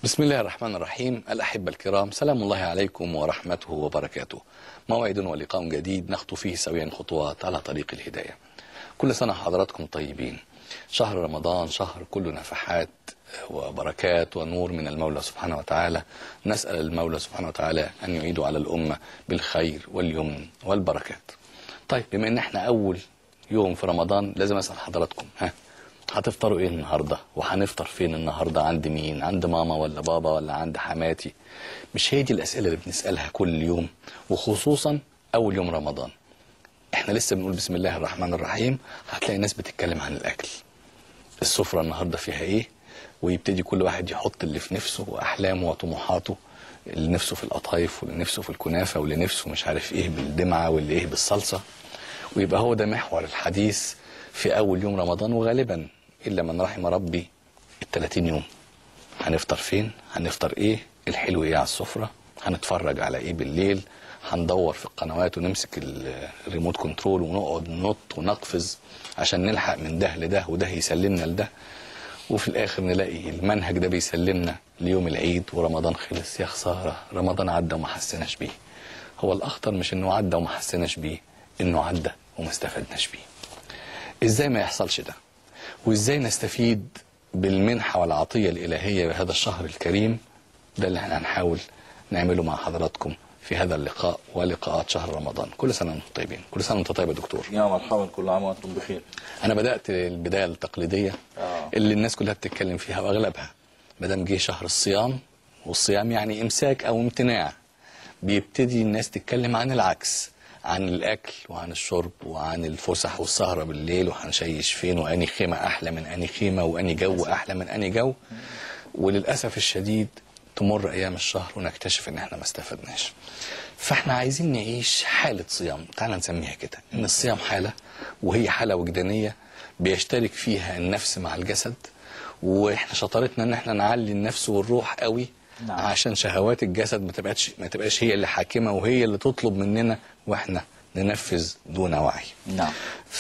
بسم الله الرحمن الرحيم الأحبة الكرام سلام الله عليكم ورحمته وبركاته موعد ولقاء جديد نخطو فيه سويا خطوات على طريق الهداية كل سنة حضراتكم طيبين شهر رمضان شهر كله نفحات وبركات ونور من المولى سبحانه وتعالى نسأل المولى سبحانه وتعالى أن يعيد على الأمة بالخير واليمن والبركات طيب بما ان احنا أول يوم في رمضان لازم أسأل حضراتكم ها هتفطروا ايه النهارده وهنفطر فين النهارده عند مين عند ماما ولا بابا ولا عند حماتي مش هي دي الاسئله اللي بنسالها كل يوم وخصوصا اول يوم رمضان احنا لسه بنقول بسم الله الرحمن الرحيم هتلاقي ناس بتتكلم عن الاكل السفره النهارده فيها ايه ويبتدي كل واحد يحط اللي في نفسه واحلامه وطموحاته اللي نفسه في القطايف واللي نفسه في الكنافه واللي نفسه مش عارف ايه بالدمعه واللي ايه بالصلصه ويبقى هو ده محور الحديث في اول يوم رمضان وغالبا الا من رحم ربي ال 30 يوم هنفطر فين هنفطر ايه الحلو ايه على السفره هنتفرج على ايه بالليل هندور في القنوات ونمسك ال- الريموت كنترول ونقعد ننط ونقفز عشان نلحق من ده لده وده يسلمنا لده وفي الاخر نلاقي المنهج ده بيسلمنا ليوم العيد ورمضان خلص يا خساره رمضان عدى وما حسناش بيه هو الاخطر مش انه عدى وما حسناش بيه انه عدى وما استفدناش بيه ازاي ما يحصلش ده وازاي نستفيد بالمنحة والعطية الإلهية بهذا الشهر الكريم ده اللي احنا هنحاول نعمله مع حضراتكم في هذا اللقاء ولقاءات شهر رمضان كل سنة وانتم طيبين كل سنة وانت طيب يا دكتور يا مرحبا كل عام وانتم بخير أنا بدأت البداية التقليدية آه. اللي الناس كلها بتتكلم فيها وأغلبها مادام جه شهر الصيام والصيام يعني إمساك أو امتناع بيبتدي الناس تتكلم عن العكس عن الأكل وعن الشرب وعن الفسح والسهرة بالليل وهنشيش فين وأني خيمة أحلى من أني خيمة وأني جو أحلى من أني جو وللأسف الشديد تمر أيام الشهر ونكتشف إن إحنا ما استفدناش فإحنا عايزين نعيش حالة صيام تعال نسميها كده إن الصيام حالة وهي حالة وجدانية بيشترك فيها النفس مع الجسد واحنا شطارتنا ان احنا نعلي النفس والروح قوي نعم. عشان شهوات الجسد ما تبقاش ما تبقاش هي اللي حاكمه وهي اللي تطلب مننا واحنا ننفذ دون وعي نعم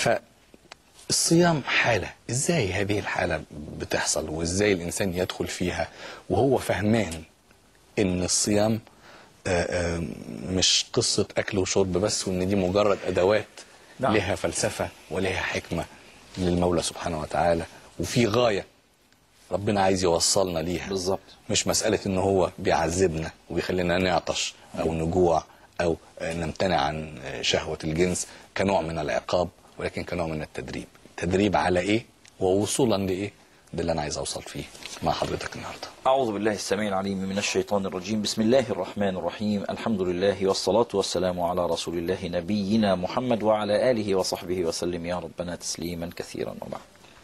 فالصيام حاله ازاي هذه الحاله بتحصل وازاي الانسان يدخل فيها وهو فهمان ان الصيام آه، آه، مش قصه اكل وشرب بس وان دي مجرد ادوات نعم. لها فلسفه ولها حكمه للمولى سبحانه وتعالى وفي غايه ربنا عايز يوصلنا ليها بالظبط مش مسألة إن هو بيعذبنا وبيخلينا نعطش أو نجوع أو نمتنع عن شهوة الجنس كنوع من العقاب ولكن كنوع من التدريب تدريب على إيه ووصولا لإيه ده اللي أنا عايز أوصل فيه مع حضرتك النهاردة أعوذ بالله السميع العليم من الشيطان الرجيم بسم الله الرحمن الرحيم الحمد لله والصلاة والسلام على رسول الله نبينا محمد وعلى آله وصحبه وسلم يا ربنا تسليما كثيرا وبعد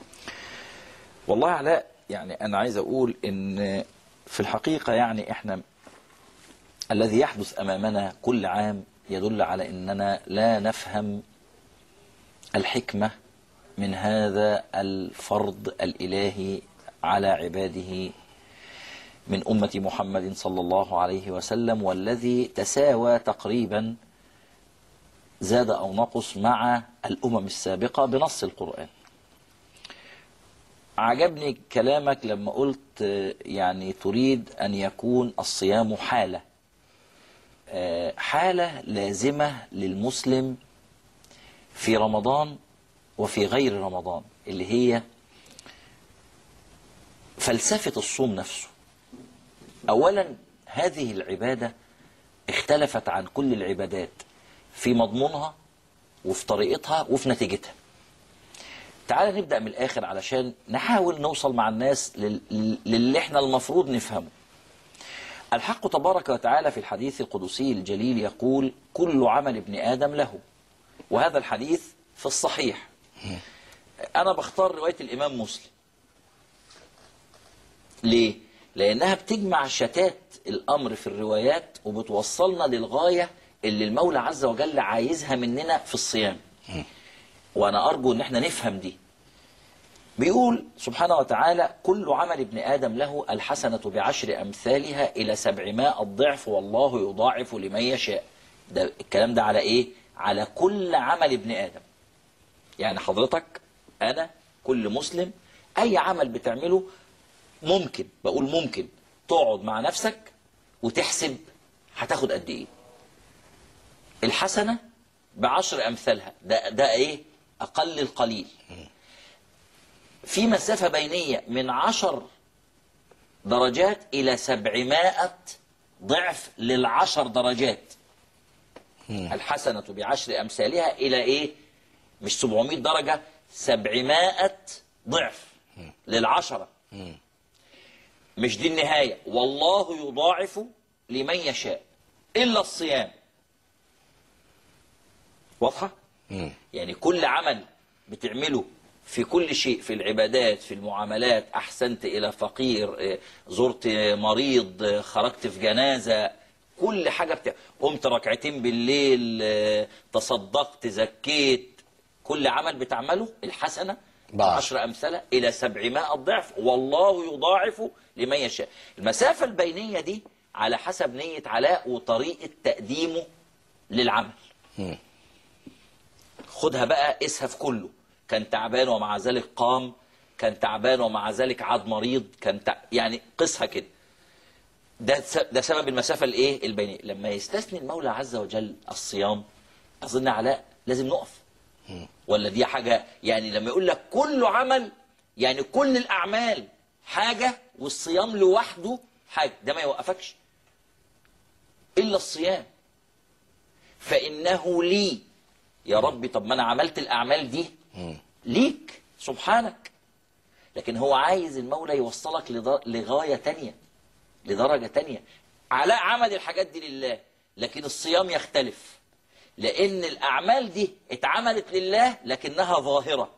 والله علاء يعني أنا عايز أقول إن في الحقيقة يعني إحنا الذي يحدث أمامنا كل عام يدل على أننا لا نفهم الحكمة من هذا الفرض الإلهي على عباده من أمة محمد صلى الله عليه وسلم والذي تساوى تقريبا زاد أو نقص مع الأمم السابقة بنص القرآن عجبني كلامك لما قلت آه، يعني تريد أن يكون الصيام حالة آه، حالة لازمة للمسلم في رمضان وفي غير رمضان اللي هي فلسفة الصوم نفسه أولا هذه العبادة اختلفت عن كل العبادات في مضمونها وفي طريقتها وفي نتيجتها تعال نبدأ من الآخر علشان نحاول نوصل مع الناس لل- للي احنا المفروض نفهمه الحق تبارك وتعالى في الحديث القدسي الجليل يقول كل عمل ابن آدم له وهذا الحديث في الصحيح أنا بختار رواية الإمام مسلم ليه؟ لأنها بتجمع شتات الأمر في الروايات وبتوصلنا للغاية اللي المولى عز وجل عايزها مننا في الصيام وأنا أرجو إن احنا نفهم دي بيقول سبحانه وتعالى كل عمل ابن آدم له الحسنة بعشر أمثالها إلى سبعمائة ضعف والله يضاعف لمن يشاء ده الكلام ده على إيه؟ على كل عمل ابن آدم يعني حضرتك أنا كل مسلم أي عمل بتعمله ممكن بقول ممكن تقعد مع نفسك وتحسب هتاخد قد ايه الحسنة بعشر أمثالها ده, ده إيه أقل القليل في مسافة بينية من عشر درجات إلى سبعمائة ضعف للعشر درجات الحسنة بعشر أمثالها إلى إيه مش 700 درجة 700 ضعف للعشرة مش دي النهاية والله يضاعف لمن يشاء إلا الصيام واضحة؟ يعني كل عمل بتعمله في كل شيء في العبادات في المعاملات أحسنت إلى فقير إيه، زرت مريض إيه، خرجت في جنازة كل حاجة بتاع قمت ركعتين بالليل إيه، تصدقت زكيت كل عمل بتعمله الحسنة بعشر. بعشر أمثلة إلى سبعمائة ضعف والله يضاعف لمن يشاء المسافة البينية دي على حسب نية علاء وطريقة تقديمه للعمل خدها بقى قيسها في كله كان تعبان ومع ذلك قام كان تعبان ومع ذلك عاد مريض كان تع... يعني قيسها كده ده س- ده سبب المسافه الايه البينيه لما يستثني المولى عز وجل الصيام اظن علاء لازم نقف ولا دي حاجه يعني لما يقول لك كل عمل يعني كل الاعمال حاجه والصيام لوحده حاجه ده ما يوقفكش الا الصيام فانه لي يا ربي طب ما انا عملت الاعمال دي ليك سبحانك لكن هو عايز المولى يوصلك لض- لغايه تانية لدرجه تانية علاء عمل الحاجات دي لله لكن الصيام يختلف لان الاعمال دي اتعملت لله لكنها ظاهره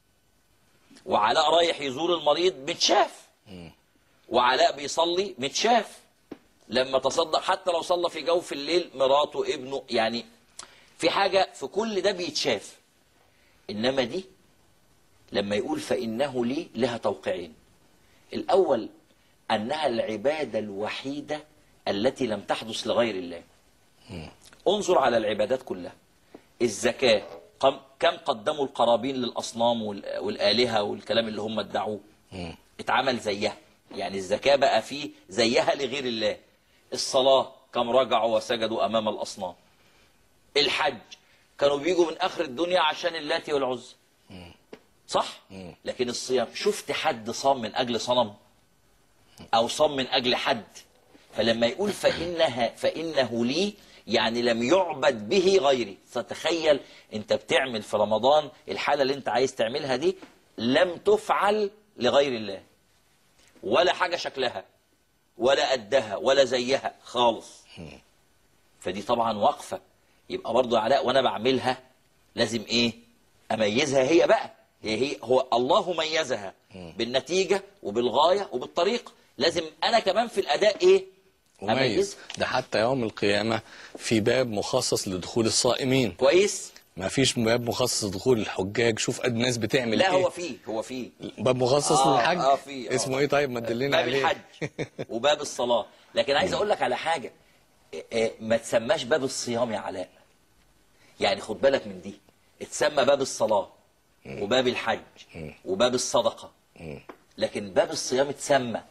وعلاء رايح يزور المريض متشاف وعلاء بيصلي متشاف لما تصدق حتى لو صلى في جوف الليل مراته ابنه يعني في حاجة في كل ده بيتشاف إنما دي لما يقول فإنه لي لها توقيعين الأول أنها العبادة الوحيدة التي لم تحدث لغير الله انظر على العبادات كلها الزكاة قم- كم قدموا القرابين للأصنام وال- والآلهة والكلام اللي هم ادعوه اتعمل زيها يعني الزكاة بقى فيه زيها لغير الله الصلاة كم رجعوا وسجدوا أمام الأصنام الحج كانوا بيجوا من آخر الدنيا عشان اللاتي والعزى صح لكن الصيام شفت حد صام من أجل صنم أو صام من أجل حد فلما يقول فإنها فإنه لي يعني لم يعبد به غيري فتخيل انت بتعمل في رمضان الحالة اللي انت عايز تعملها دي لم تفعل لغير الله ولا حاجة شكلها ولا قدها ولا زيها خالص فدي طبعا وقفة يبقى برضو يا علاء وانا بعملها لازم ايه اميزها هي بقى هي هي هو الله ميزها بالنتيجة وبالغاية وبالطريقة لازم انا كمان في الاداء ايه مميز ده حتى يوم القيامة في باب مخصص لدخول الصائمين كويس ما فيش باب مخصص لدخول الحجاج شوف قد الناس بتعمل لا ايه هو فيه هو فيه باب مخصص آه، للحج آه، في، آه. اسمه ايه طيب ما تدلنا باب عليه الحج وباب الصلاة لكن عايز اقول لك على حاجة إيه، إيه، ما تسماش باب الصيام يا علاء يعني خد بالك من دي اتسمى باب الصلاة وباب الحج وباب الصدقة لكن باب الصيام اتسمى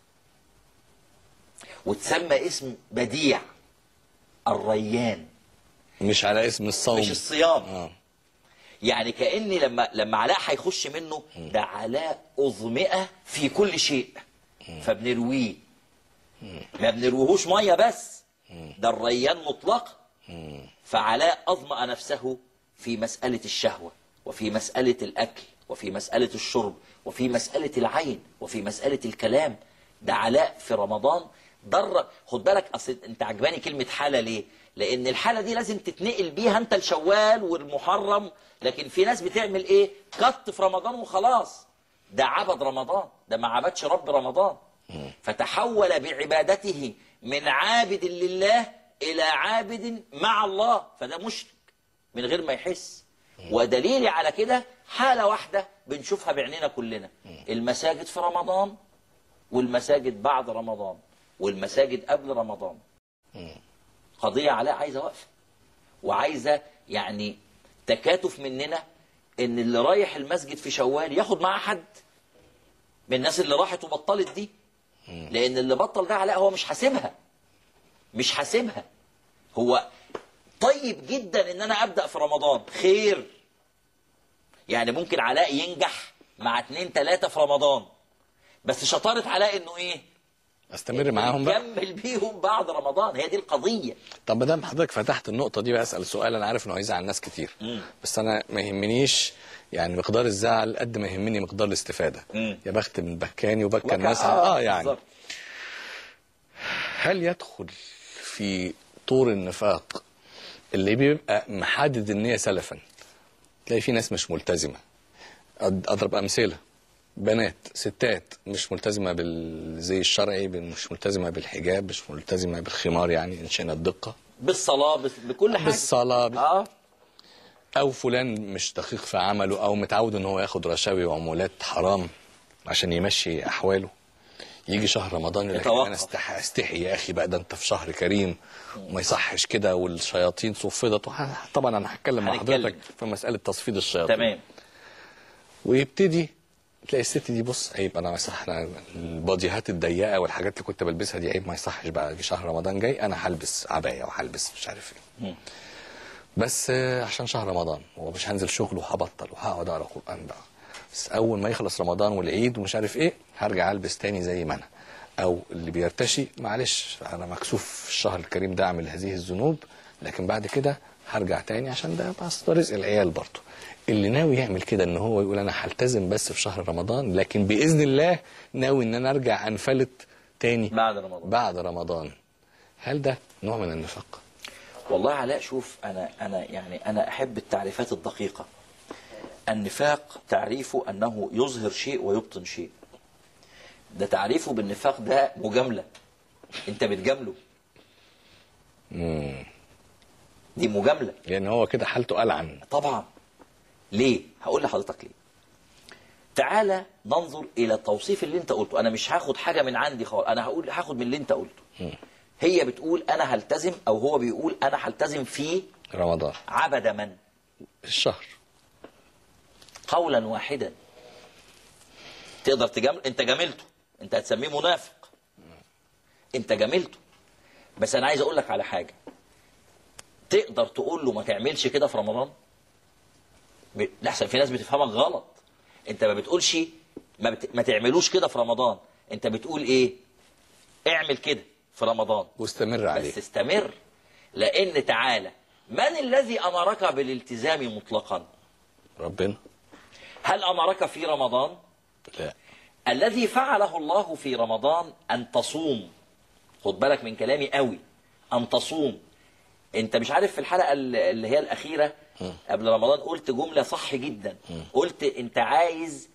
وتسمى اسم بديع الريان مش على اسم الصوم مش الصيام اه يعني كأني لما لما علاء هيخش منه ده علاء أظمئة في كل شيء فبنرويه ما بنرويهوش مية بس ده الريان مطلق فعلاء أظمأ نفسه في مسألة الشهوة وفي مسألة الأكل وفي مسألة الشرب وفي مسألة العين وفي مسألة الكلام ده علاء في رمضان ضر خد بالك أصل أنت عجباني كلمة حالة ليه؟ لأن الحالة دي لازم تتنقل بيها أنت الشوال والمحرم لكن في ناس بتعمل إيه؟ كت في رمضان وخلاص ده عبد رمضان ده ما عبدش رب رمضان فتحول بعبادته من عابد لله إلى عابد مع الله فده مشرك من غير ما يحس ودليلي على كده حالة واحدة بنشوفها بعيننا كلنا المساجد في رمضان والمساجد بعد رمضان والمساجد قبل رمضان قضية علاء عايزة وقفة وعايزة يعني تكاتف مننا ان اللي رايح المسجد في شوال ياخد معاه حد من الناس اللي راحت وبطلت دي لان اللي بطل ده علاء هو مش حاسبها مش حاسبها هو طيب جدا ان انا ابدا في رمضان خير يعني ممكن علاء ينجح مع اتنين تلاتة في رمضان بس شطارة علاء انه ايه استمر معاهم بقى يكمل بيهم بعد رمضان هي دي القضية طب ما دام حضرتك فتحت النقطه دي بقى اسال سؤال انا عارف انه هيزعل ناس كتير مم. بس انا ما يهمنيش يعني مقدار الزعل قد ما يهمني مقدار الاستفاده مم. يا بخت من بكاني وبكى الناس آه, اه يعني بالظبط. هل يدخل في طور النفاق اللي بيبقى محدد النية سلفا تلاقي في ناس مش ملتزمة أد- أضرب أمثلة بنات ستات مش ملتزمة بالزي الشرعي مش ملتزمة بالحجاب مش ملتزمة بالخمار يعني إن شئنا الدقة بالصلاة بس- بكل حاجة بالصلاة اه أو فلان مش دقيق في عمله أو متعود إن هو ياخد رشاوي وعمولات حرام عشان يمشي أحواله يجي شهر رمضان يقول لك يتوقف. انا استح... استحي يا اخي بقى ده انت في شهر كريم وما يصحش كده والشياطين صفدت وح... طبعا انا هتكلم مع هنتكلم. حضرتك في مساله تصفيد الشياطين تمام ويبتدي تلاقي الست دي بص عيب انا ما يصح أنا الباديهات الضيقه والحاجات اللي كنت بلبسها دي عيب ما يصحش بقى جه شهر رمضان جاي انا هلبس عبايه وهلبس مش عارف ايه مم. بس آه، عشان شهر رمضان ومش هنزل شغل وهبطل وهقعد اقرا قران بقى بس اول ما يخلص رمضان والعيد ومش عارف ايه هرجع البس تاني زي ما انا او اللي بيرتشي معلش انا مكسوف في الشهر الكريم ده اعمل هذه الذنوب لكن بعد كده هرجع تاني عشان ده بس ده رزق العيال برضه اللي ناوي يعمل كده ان هو يقول انا هلتزم بس في شهر رمضان لكن باذن الله ناوي ان انا ارجع انفلت تاني بعد رمضان بعد رمضان هل ده نوع من النفاق؟ والله علاء شوف انا انا يعني انا احب التعريفات الدقيقه النفاق تعريفه انه يظهر شيء ويبطن شيء ده تعريفه بالنفاق ده مجامله انت بتجامله مم. دي مجامله لان هو كده حالته ألعن طبعا ليه هقول لحضرتك ليه تعالى ننظر الى التوصيف اللي انت قلته انا مش هاخد حاجه من عندي خالص انا هقول هاخد من اللي انت قلته هي بتقول انا هلتزم او هو بيقول انا هلتزم في رمضان عبد من الشهر قولا واحدا تقدر تجامل انت جاملته انت هتسميه منافق انت جاملته بس انا عايز اقول لك على حاجه تقدر تقول له ما تعملش كده في رمضان ب- لحسن في ناس بتفهمك غلط انت ما بتقولش ما, بت... ما تعملوش كده في رمضان انت بتقول ايه اعمل كده في رمضان واستمر عليه بس استمر لان تعالى من الذي امرك بالالتزام مطلقا ربنا هل امرك في رمضان لا الذي فعله الله في رمضان ان تصوم خد بالك من كلامي قوي ان تصوم انت مش عارف في الحلقه ال- اللي هي الاخيره قبل رمضان قلت جمله صح جدا قلت انت عايز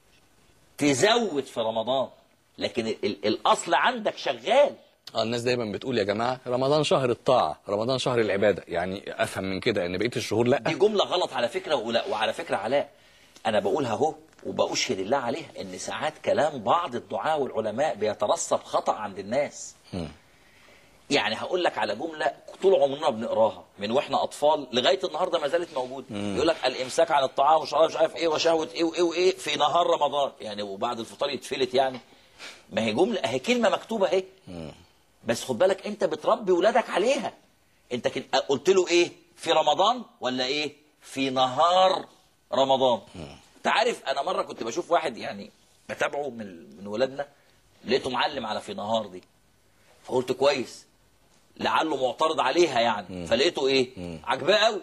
تزود في رمضان لكن ال- ال- الاصل عندك شغال اه الناس دايما بتقول يا جماعه رمضان شهر الطاعه رمضان شهر العباده يعني افهم من كده ان بقيه الشهور لا دي جمله غلط على فكره ولا- وعلى فكره علاء انا بقولها اهو وبأشهد الله عليها ان ساعات كلام بعض الدعاة والعلماء بيترسب خطأ عند الناس يعني هقول لك على جمله طول عمرنا بنقراها من واحنا اطفال لغايه النهارده ما زالت موجوده يقول لك الامساك عن الطعام مش عارف مش عارف ايه وشهوه ايه وايه وايه في نهار رمضان يعني وبعد الفطار يتفلت يعني ما هي جمله هي كلمه مكتوبه اهي بس خد بالك انت بتربي ولادك عليها انت كن- قلت له ايه في رمضان ولا ايه في نهار رمضان انت عارف انا مره كنت بشوف واحد يعني بتابعه من من ولادنا لقيته معلم على في نهار دي فقلت كويس لعله معترض عليها يعني فلقيته ايه عجباه قوي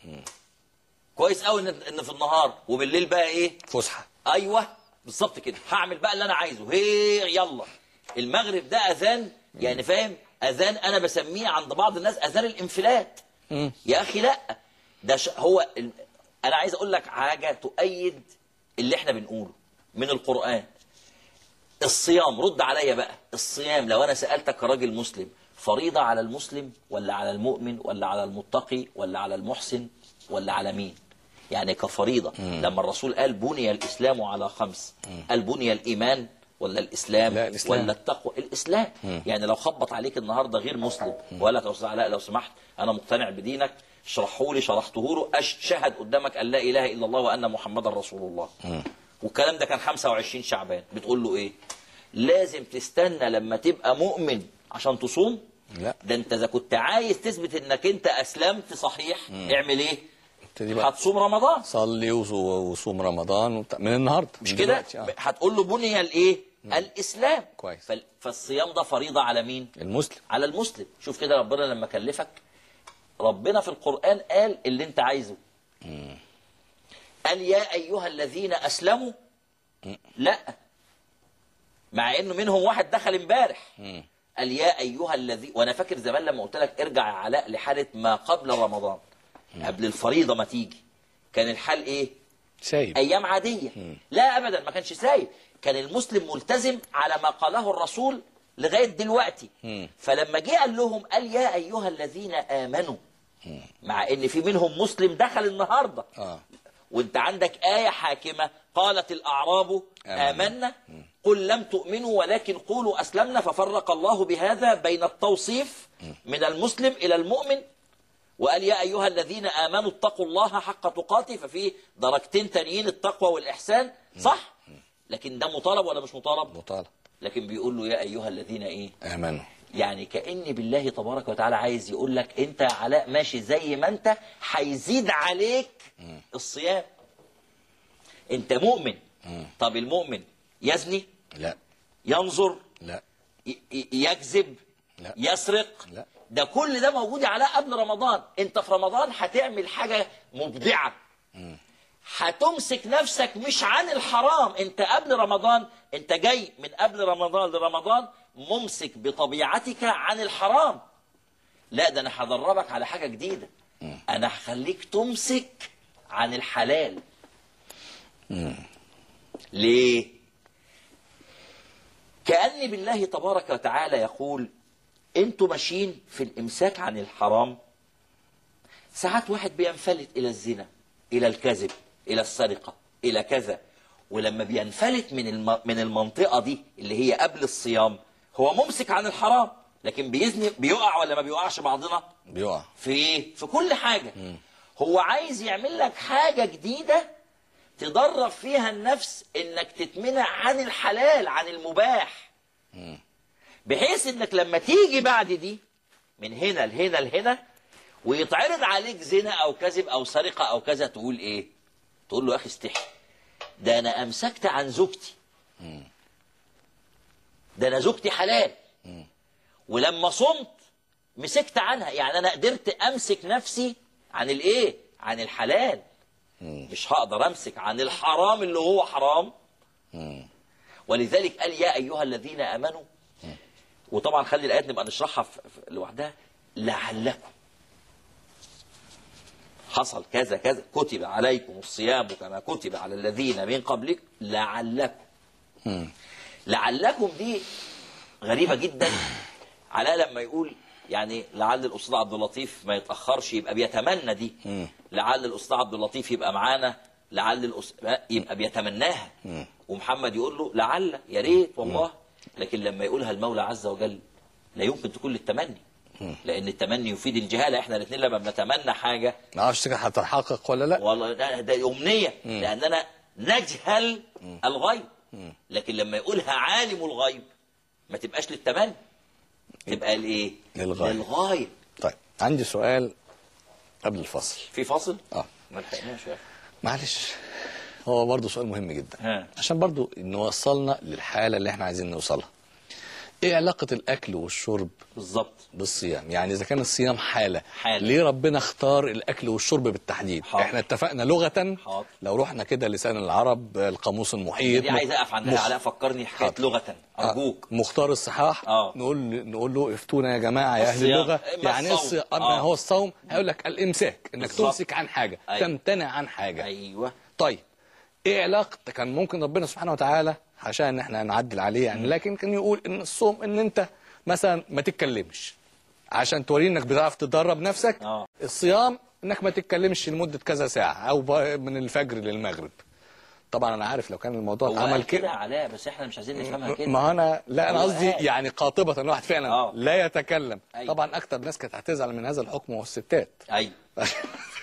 كويس قوي ان ان في النهار وبالليل بقى ايه فسحه ايوه بالظبط كده هعمل بقى اللي انا عايزه هي يلا المغرب ده اذان يعني فاهم اذان انا بسميه عند بعض الناس اذان الانفلات يا اخي لا ده ش... هو ال... انا عايز اقول لك حاجه تؤيد اللي احنا بنقوله من القران الصيام رد عليا بقى الصيام لو انا سالتك كراجل مسلم فريضه على المسلم ولا على المؤمن ولا على المتقي ولا على المحسن ولا على مين يعني كفريضه لما الرسول قال بني الاسلام على خمس قال بني الايمان ولا الاسلام, لا، الإسلام. ولا التقوى الاسلام يعني لو خبط عليك النهارده غير مسلم ولا يا استاذ علاء لو سمحت انا مقتنع بدينك اشرحه لي شرحته له أش- شهد قدامك ان لا اله الا الله وان محمدا رسول الله والكلام ده كان 25 شعبان بتقول له ايه لازم تستنى لما تبقى مؤمن عشان تصوم لا ده انت اذا كنت عايز تثبت انك انت اسلمت صحيح اعمل ايه ابتدي بقى هتصوم رمضان صلي وصو- وصوم رمضان وبتاع- من النهارده مش من كده دلوقتي، آه. هتقول له بني الايه الاسلام كويس. فال- فالصيام ده فريضه على مين المسلم على المسلم شوف كده ربنا لما كلفك ربنا في القرآن قال اللي انت عايزه قال يا أيها الذين أسلموا لا مع انه منهم واحد دخل امبارح قال يا ايها الذي وانا فاكر زمان لما قلت لك ارجع يا علاء لحاله ما قبل رمضان قبل الفريضه ما تيجي كان الحال ايه سايب ايام عاديه لا ابدا ما كانش سايب كان المسلم ملتزم على ما قاله الرسول لغايه دلوقتي مم. فلما جه قال لهم قال يا ايها الذين امنوا مع ان في منهم مسلم دخل النهارده اه وانت عندك آية حاكمة قالت الأعراب آمنا. آمنا قل لم تؤمنوا ولكن قولوا أسلمنا ففرق الله بهذا بين التوصيف من المسلم إلى المؤمن وقال يا أيها الذين آمنوا اتقوا الله حق تقاته ففي درجتين تانيين التقوى والإحسان صح لكن ده مطالب ولا مش مطالب مطالب لكن بيقول له يا أيها الذين إيه امنوا يعني كأن بالله تبارك وتعالى عايز يقول لك انت يا علاء ماشي زي ما انت هيزيد عليك الصيام انت مؤمن طب المؤمن يزني لا ينظر لا ي- ي- يكذب لا. يسرق لا. ده كل ده موجود يا علاء قبل رمضان انت في رمضان هتعمل حاجة مبدعة هتمسك نفسك مش عن الحرام انت قبل رمضان انت جاي من قبل رمضان لرمضان ممسك بطبيعتك عن الحرام لا ده انا هدربك على حاجة جديدة انا هخليك تمسك عن الحلال ليه كأن بالله تبارك وتعالى يقول انتوا ماشيين في الامساك عن الحرام ساعات واحد بينفلت الى الزنا الى الكذب الى السرقه الى كذا ولما بينفلت من الم... من المنطقه دي اللي هي قبل الصيام هو ممسك عن الحرام لكن بيزني بيقع ولا ما بيقعش بعضنا بيقع في ايه في كل حاجه هو عايز يعمل لك حاجه جديده تدرب فيها النفس انك تتمنع عن الحلال عن المباح بحيث انك لما تيجي بعد دي من هنا لهنا لهنا ويتعرض عليك زنا او كذب او سرقه او كذا تقول ايه تقول له يا اخي استحي ده انا امسكت عن زوجتي ده انا زوجتي حلال ولما صمت مسكت عنها يعني انا قدرت امسك نفسي عن الايه عن الحلال مش هقدر امسك عن الحرام اللي هو حرام ولذلك قال يا ايها الذين امنوا وطبعا خلي الايات نبقى نشرحها في- في- لوحدها لعلكم حصل كذا كذا كتب عليكم الصيام كما كتب على الذين من قبلكم لعلكم لعلكم دي غريبة جدا علاء لما يقول يعني لعل الأستاذ عبد اللطيف ما يتأخرش يبقى بيتمنى دي لعل الأستاذ عبد اللطيف يبقى معانا لعل الأستاذ يبقى بيتمناها ومحمد يقول له لعل يا ريت والله لكن لما يقولها المولى عز وجل لا يمكن تكون للتمني لأن التمني يفيد الجهالة احنا الاثنين لما بنتمنى حاجة ما اعرفش كده هتتحقق ولا لا والله ده, ده أمنية لأننا نجهل الغيب لكن لما يقولها عالم الغيب ما تبقاش للتمني تبقى الايه للغاية. للغاية طيب عندي سؤال قبل الفصل في فاصل اه ما لحقناش يا أخي. معلش هو برضه سؤال مهم جدا ها. عشان برضه نوصلنا للحالة اللي احنا عايزين نوصلها ايه علاقة الاكل والشرب بالظبط بالصيام يعني اذا كان الصيام حالة حالة. ليه ربنا اختار الاكل والشرب بالتحديد حاضر. احنا اتفقنا لغة حاضر. لو رحنا كده لسان العرب القاموس المحيط دي عايز اقف عندها مخ- علاء فكرني حكايه حاضر. لغه ارجوك آه، مختار الصحاح آه. نقول نقول له افتونا يا جماعه يا اهل الصيام. اللغه إما يعني ايه الصوم. الصيام آه. ما هو الصوم هيقول لك الامساك انك بالظبط. تمسك عن حاجه أيوة. تمتنع عن حاجه ايوه طيب ايه علاقه كان ممكن ربنا سبحانه وتعالى عشان ان احنا نعدل عليه يعني لكن كان يقول ان الصوم ان انت مثلا ما تتكلمش عشان توريني انك بتعرف تدرب نفسك آه. الصيام انك ما تتكلمش لمده كذا ساعه او ب- من الفجر للمغرب طبعا انا عارف لو كان الموضوع هو اتعمل قال كده كده يا علاء بس احنا مش عايزين نفهمها كده ما انا لا انا هو قصدي قال. يعني قاطبة الواحد فعلا آه. لا يتكلم أيوة. طبعا اكتر ناس كانت هتزعل من هذا الحكم هو الستات ايوه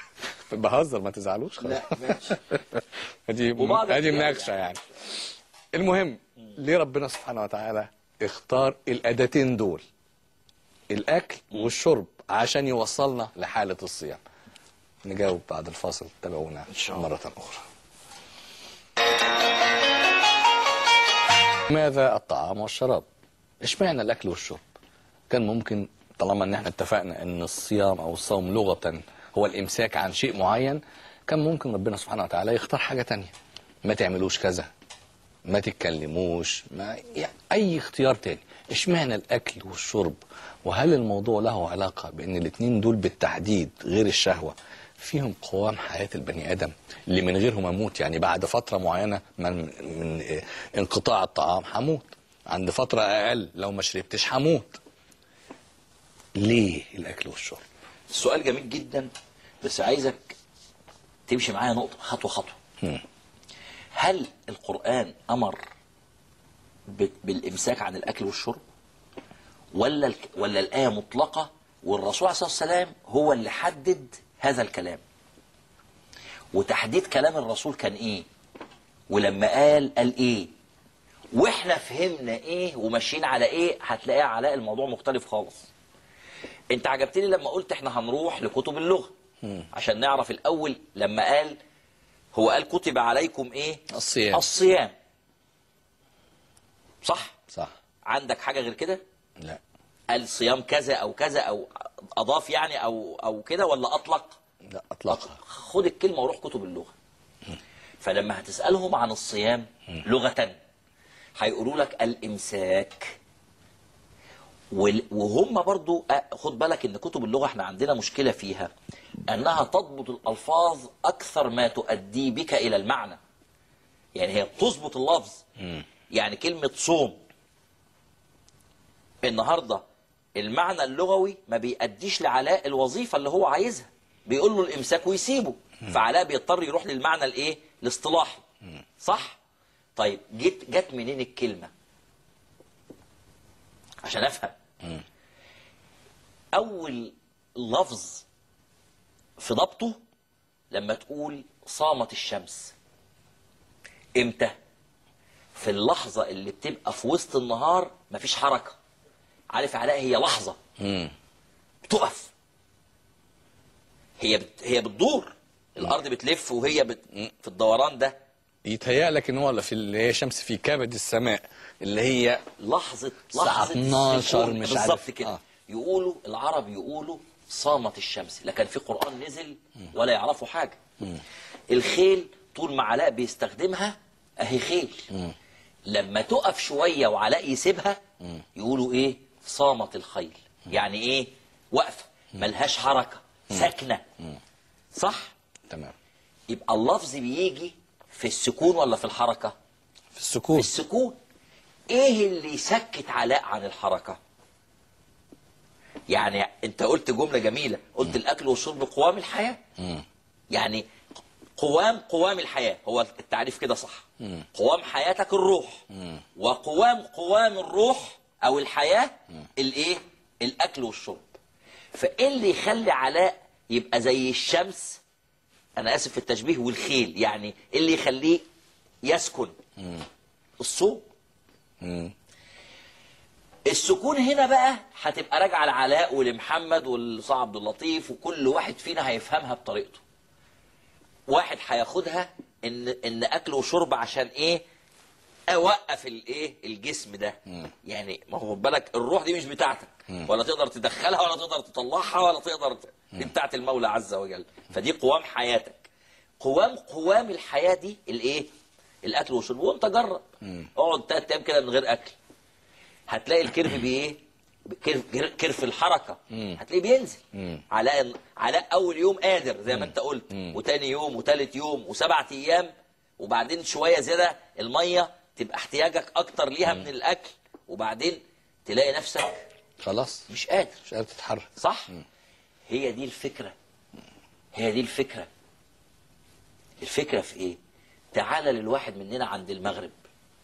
بهزر ما تزعلوش خلاص لا ماشي ادي وبعض ادي الرجال مناقشه يعني. يعني المهم ليه ربنا سبحانه وتعالى اختار الاداتين دول الاكل والشرب عشان يوصلنا لحاله الصيام نجاوب بعد الفاصل تابعونا إن شاء الله. مره اخرى ماذا الطعام والشراب اشمعنى الاكل والشرب كان ممكن طالما ان احنا اتفقنا ان الصيام او الصوم لغه هو الامساك عن شيء معين كان ممكن ربنا سبحانه وتعالى يختار حاجه تانية ما تعملوش كذا ما تتكلموش ما يعني اي اختيار تاني اشمعنى الاكل والشرب وهل الموضوع له علاقه بان الاثنين دول بالتحديد غير الشهوه فيهم قوام حياه البني ادم اللي من غيرهم اموت يعني بعد فتره معينه من, من اه، انقطاع الطعام هموت عند فتره اقل لو ما شربتش هموت ليه الاكل والشرب السؤال جميل جدا بس عايزك تمشي معايا نقطة خطوة خطوة مم. هل القرآن أمر ب- بالإمساك عن الأكل والشرب ولا الك- ولا الآية مطلقة والرسول عليه الصلاة والسلام هو اللي حدد هذا الكلام وتحديد كلام الرسول كان إيه ولما قال قال إيه واحنا فهمنا ايه وماشيين على ايه هتلاقيها علاء الموضوع مختلف خالص انت عجبتني لما قلت احنا هنروح لكتب اللغه عشان نعرف الاول لما قال هو قال كتب عليكم ايه الصيام الصيام صح صح عندك حاجه غير كده لا قال صيام كذا او كذا او اضاف يعني او او كده ولا اطلق لا اطلقها خد الكلمه وروح كتب اللغه فلما هتسالهم عن الصيام لغه هيقولوا لك الامساك وال- وهم برضو أ- خد بالك ان كتب اللغه احنا عندنا مشكله فيها انها تضبط الالفاظ اكثر ما تؤدي بك الى المعنى يعني هي بتظبط اللفظ يعني كلمه صوم النهارده المعنى اللغوي ما بيأديش لعلاء الوظيفه اللي هو عايزها بيقول له الامساك ويسيبه فعلاء بيضطر يروح للمعنى الايه الاصطلاحي صح طيب جت جت منين الكلمه عشان افهم اول لفظ في ضبطه لما تقول صامت الشمس امتى في اللحظه اللي بتبقى في وسط النهار مفيش حركه عارف علاء هي لحظه مم. بتقف هي بت... هي بتدور الارض بتلف وهي بت... في الدوران ده يتهيأ لك ان هو في اللي هي شمس في كبد السماء اللي هي لحظه الساعة لحظه 12 السكون. مش بالظبط عارف. كده آه. يقولوا العرب يقولوا صامت الشمس لا كان في قران نزل ولا يعرفوا حاجه الخيل طول ما علاء بيستخدمها اهي خيل لما تقف شويه وعلاء يسيبها يقولوا ايه صامت الخيل يعني ايه واقفه ملهاش حركه ساكنه صح تمام يبقى اللفظ بيجي في السكون ولا في الحركه في في السكون السكون ايه اللي يسكت علاء عن الحركه يعني انت قلت جمله جميله قلت الاكل والشرب قوام الحياه يعني قوام قوام الحياه هو التعريف كده صح قوام حياتك الروح وقوام قوام الروح او الحياه الايه الاكل والشرب فايه اللي يخلي علاء يبقى زي الشمس انا اسف في التشبيه والخيل يعني إيه اللي يخليه يسكن الصوم مم. السكون هنا بقى هتبقى راجعه لعلاء ولمحمد ولصاع عبد اللطيف وكل واحد فينا هيفهمها بطريقته واحد هياخدها ان ان اكل وشرب عشان ايه اوقف الايه الجسم ده يعني ما هو خد بالك الروح دي مش بتاعتك ولا تقدر تدخلها ولا تقدر تطلعها ولا تقدر ت- دي بتاعت المولى عز وجل فدي قوام حياتك قوام قوام الحياه دي الايه الاكل والشرب وانت جرب اقعد تلات ايام كده من غير اكل هتلاقي الكيرف بايه كيرف, كيرف الحركه هتلاقيه بينزل علاء علاء اول يوم قادر زي ما انت قلت وتاني يوم وتالت يوم وسبعة ايام وبعدين شويه زياده الميه تبقى احتياجك اكتر ليها من الاكل وبعدين تلاقي نفسك خلاص مش قادر مش قادر تتحرك صح هي دي الفكرة هي دي الفكرة الفكرة في ايه تعالى للواحد مننا عند المغرب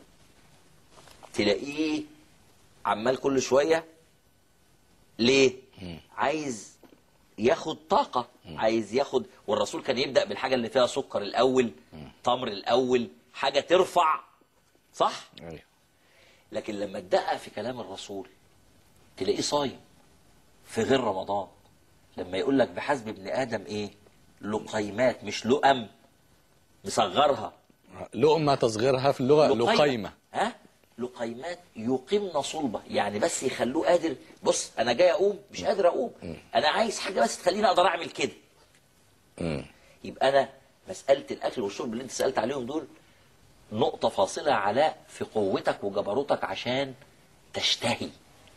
تلاقيه عمال كل شوية ليه عايز ياخد طاقة عايز ياخد والرسول كان يبدأ بالحاجة اللي فيها سكر الأول تمر الأول حاجة ترفع صح أيوه. لكن لما تدقق في كلام الرسول تلاقيه صايم في غير رمضان لما يقول لك بحسب ابن ادم ايه لقيمات مش لقم مصغرها لقمة تصغيرها في اللغة لقيمة. لقيمة ها لقيمات يقمن صلبه يعني بس يخلوه قادر بص انا جاي اقوم مش قادر اقوم انا عايز حاجه بس تخليني اقدر اعمل كده مم. يبقى انا مساله الاكل والشرب اللي انت سالت عليهم دول نقطه فاصله علاء في قوتك وجبروتك عشان تشتهي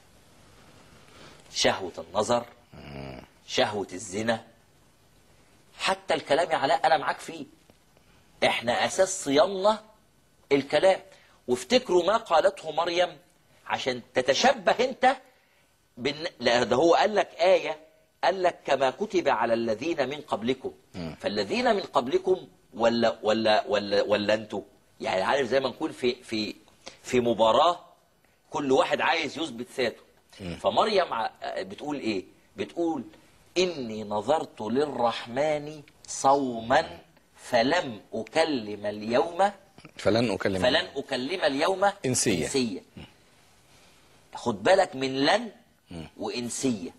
شهوه النظر شهوه الزنا حتى الكلام يا علاء انا معاك فيه احنا اساس صيامنا الكلام وافتكروا ما قالته مريم عشان تتشبه انت بالن... لا ده هو قال لك آية قال لك كما كتب على الذين من قبلكم فالذين من قبلكم ولا ولا ولا ولا انتوا يعني عارف زي ما نكون في في في مباراة كل واحد عايز يثبت ذاته فمريم ع- بتقول ايه بتقول اني نظرت للرحمن صوما فلم اكلم اليوم فلن أكلم فلن أكلم اليوم إنسية. إنسية. خد بالك من لن وإنسية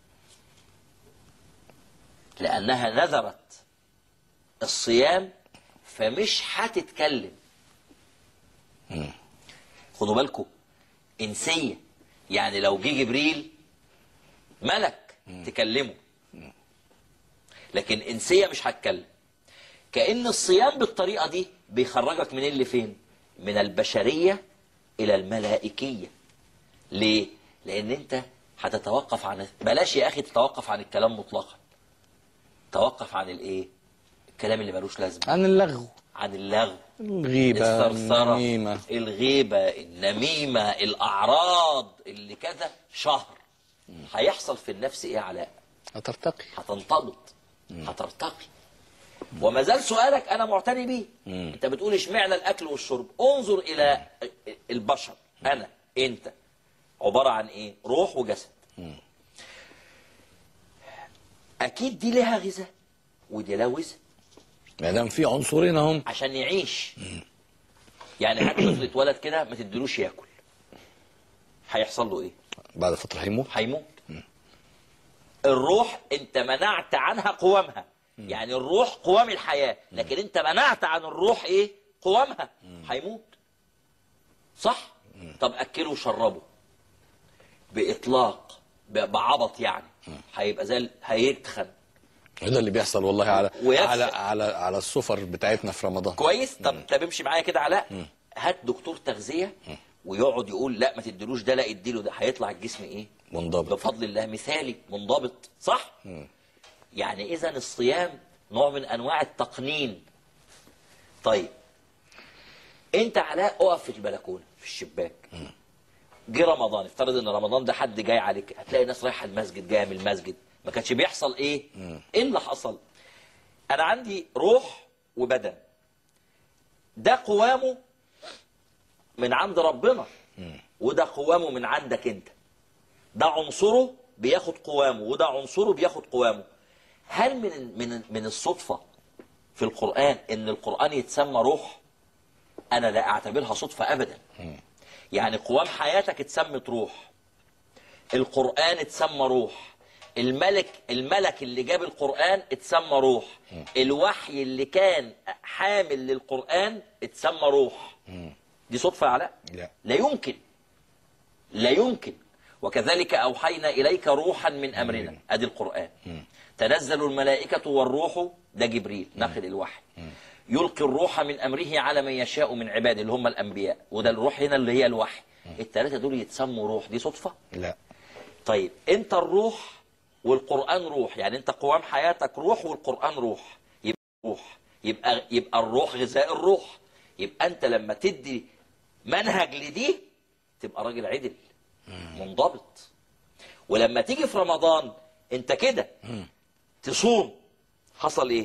لأنها نذرت الصيام فمش هتتكلم خدوا بالكم إنسية يعني لو جه جبريل ملك تكلمه لكن إنسية مش هتكلم كأن الصيام بالطريقة دي بيخرجك من اللي فين من البشرية إلى الملائكية ليه لأن أنت هتتوقف عن بلاش يا أخي تتوقف عن الكلام مطلقا توقف عن الإيه الكلام اللي ملوش لازمة عن اللغو عن اللغو الغيبة الثرثرة النميمة الغيبة النميمة الأعراض اللي كذا شهر هيحصل في النفس إيه يا علاء هترتقي هتنتبط هترتقي وما زال سؤالك انا معتني بيه انت بتقول اشمعنى الاكل والشرب انظر الى البشر انا انت عباره عن ايه روح وجسد اكيد دي لها غذاء ودي لها وزن ما دام في عنصرين هم عشان يعيش يعني هات طفل اتولد كده ما تديلوش ياكل هيحصل له ايه بعد فترة هيموت هيموت الروح انت منعت عنها قوامها يعني الروح قوام الحياة لكن انت منعت عن الروح ايه قوامها هيموت صح طب اكله وشربه باطلاق ب- بعبط يعني هيبقى زي ال- هيتخن ده اللي بيحصل والله على ويكفي. على على على السفر بتاعتنا في رمضان كويس طب طب امشي معايا كده علاء هات دكتور تغذية ويقعد يقول لا ما تديلوش ده لا اديله ده هيطلع الجسم ايه منضبط بفضل الله مثالي منضبط صح يعني اذا الصيام نوع من انواع التقنين طيب انت علاء اقف في البلكونه في الشباك جه رمضان افترض ان رمضان ده حد جاي عليك هتلاقي ناس رايحه المسجد جايه من المسجد ما كانش بيحصل ايه ايه اللي حصل انا عندي روح وبدن ده قوامه من عند ربنا وده قوامه من عندك انت ده عنصره بياخد قوامه وده عنصره بياخد قوامه هل من من من الصدفه في القران ان القران يتسمى روح انا لا اعتبرها صدفه ابدا يعني قوام حياتك اتسمت روح القران اتسمى روح الملك الملك اللي جاب القران اتسمى روح الوحي اللي كان حامل للقران اتسمى روح دي صدفه يا علاء لا لا يمكن لا يمكن وكذلك أوحينا إليك روحا من أمرنا أدي القرآن تنزل الملائكة والروح ده جبريل ناقل الوحي يلقي الروح من أمره على من يشاء من عباده اللي هم الأنبياء وده الروح هنا اللي هي الوحي الثلاثة دول يتسموا روح دي صدفة لا طيب انت الروح والقرآن روح يعني انت قوام حياتك روح والقرآن روح يبقى روح يبقى يبقى الروح غذاء الروح يبقى انت لما تدي منهج لدي تبقى راجل عدل منضبط ولما تيجي في رمضان انت كده تصوم حصل ايه؟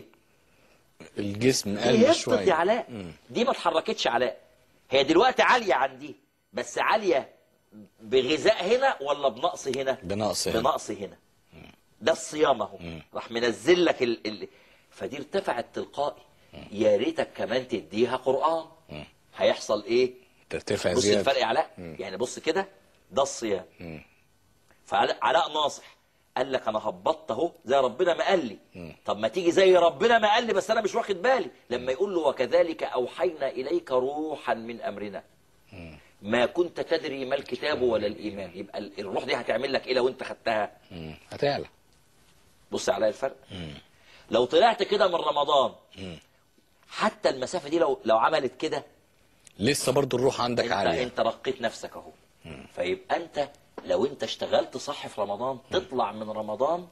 الجسم دي قل هبطت شوية يا علاء دي ما اتحركتش علاء هي دلوقتي عالية عن دي بس عالية بغذاء هنا ولا بنقص هنا؟ بنقص هنا. بنقص هنا ده الصيام اهو راح منزل لك ال... ال... فدي ارتفعت تلقائي يا ريتك كمان تديها قرآن هيحصل ايه؟ ترتفع بص زياده الفرق يا علاء يعني بص كده ده الصيام فعلاء علاء ناصح قال لك انا هبطت اهو زي ربنا ما قال لي طب ما تيجي زي ربنا ما قال لي بس انا مش واخد بالي لما يقول له وكذلك اوحينا اليك روحا من امرنا ما كنت تدري ما الكتاب ولا الايمان يبقى ال- الروح دي هتعمل لك ايه لو انت خدتها مم. هتعلى بص عليا الفرق لو طلعت كده من رمضان حتى المسافه دي لو لو عملت كده لسه برضو الروح عندك انت عاليه انت رقيت نفسك اهو فيبقى انت لو انت اشتغلت صح في رمضان تطلع من رمضان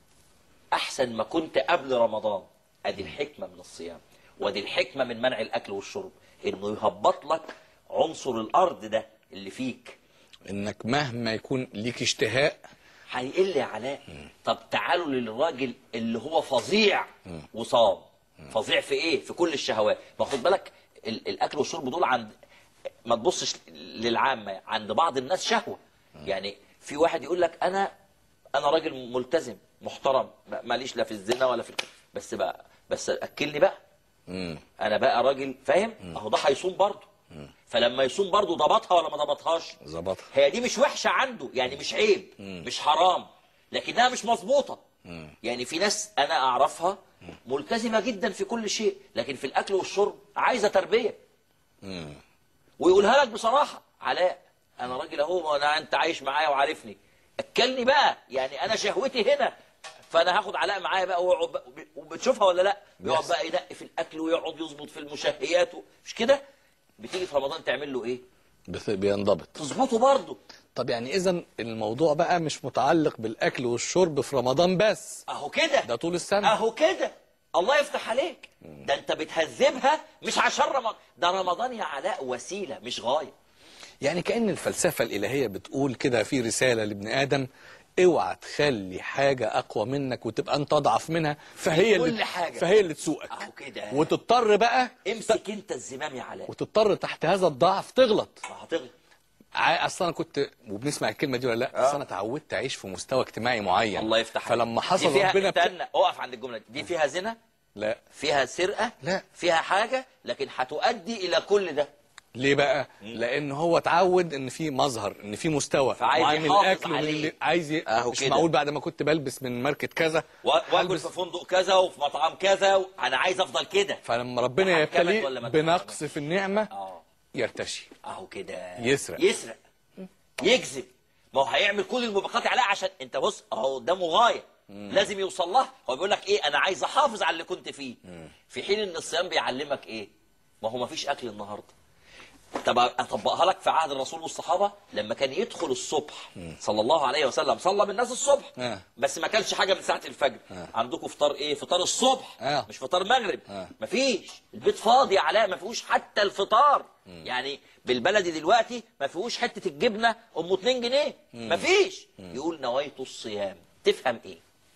احسن ما كنت قبل رمضان ادي الحكمه من الصيام وادي الحكمه من منع الاكل والشرب انه يهبط لك عنصر الارض ده اللي فيك انك مهما يكون ليك اشتهاء هيقل يا علاء طب تعالوا للراجل اللي هو فظيع وصام فظيع في ايه في كل الشهوات ما خد بالك ال- الاكل والشرب دول عند ما تبصش للعامه عند بعض الناس شهوه يعني في واحد يقول لك انا انا راجل ملتزم محترم ما- ماليش لا في الزنا ولا في الك- بس بقى بس اكلني بقى مم. انا بقى راجل فاهم اهو ده هيصوم برضه فلما يصوم برضه ضبطها ولا ما ضبطهاش ظبطها هي دي مش وحشة عنده يعني مش عيب مش حرام لكنها مش مظبوطة يعني في ناس أنا أعرفها ملتزمة جدا في كل شيء لكن في الأكل والشرب عايزة تربية ويقولها لك بصراحة علاء أنا راجل أهو أنا أنت عايش معايا وعارفني أكلني بقى يعني أنا شهوتي هنا فأنا هاخد علاء معايا بقى ويقعد بقى وبتشوفها ولا لا يقعد بقى يدق في الأكل ويقعد يظبط في المشهيات و- مش كده بتيجي في رمضان تعمل له إيه بث- بينضبط تظبطه برضه طب يعني اذا الموضوع بقى مش متعلق بالاكل والشرب في رمضان بس اهو كده ده طول السنه اهو كده الله يفتح عليك ده انت بتهذبها مش عشان رمضان ده رمضان يا علاء وسيله مش غايه يعني كأن الفلسفة الإلهية بتقول كده في رسالة لابن آدم اوعى تخلي حاجة أقوى منك وتبقى أنت أضعف منها فهي كل اللي حاجة. فهي اللي تسوقك أهو كده. وتضطر بقى امسك انت الزمام يا علاء وتضطر تحت هذا الضعف تغلط فهتغلط ع- اصل انا كنت وبنسمع الكلمه دي ولا لا اصل انا اتعودت اعيش في مستوى اجتماعي معين الله يفتح عليك فلما دي حصل فيها ربنا بت... استنى اقف عند الجمله دي دي فيها زنا لا فيها سرقه لا. فيها حاجه لكن هتؤدي الى كل ده ليه بقى لان هو اتعود ان في مظهر ان في مستوى فعايز معين من يحافظ الاكل ومن عليه. اللي عايز ي... أهو مش كده. معقول بعد ما كنت بلبس من ماركه كذا و- واكل هلبس- في فندق كذا وفي مطعم كذا و... انا عايز افضل كده فلما ربنا تحكمك يبتليه ولا ما بنقص في النعمه اه يرتشي اهو كده يسرق. يسرق يكذب ما هو هيعمل كل الموبقات عليها عشان انت بص اهو قدامه غايه لازم يوصل لها هو بيقول لك ايه انا عايز احافظ على اللي كنت فيه في حين ان الصيام بيعلمك ايه ما هو ما فيش اكل النهارده طب اطبقها لك في عهد الرسول والصحابه لما كان يدخل الصبح صلى الله عليه وسلم صلى بالناس الصبح آه. بس ما كانش حاجه من ساعه الفجر عندكم فطار ايه فطار الصبح آه. مش فطار مغرب آه. مفيش البيت فاضي يا علاء ما فيهوش حتى الفطار يعني بالبلدي دلوقتي ما فيهوش حته الجبنه ام 2 جنيه ما فيش يقول نويت الصيام تفهم ايه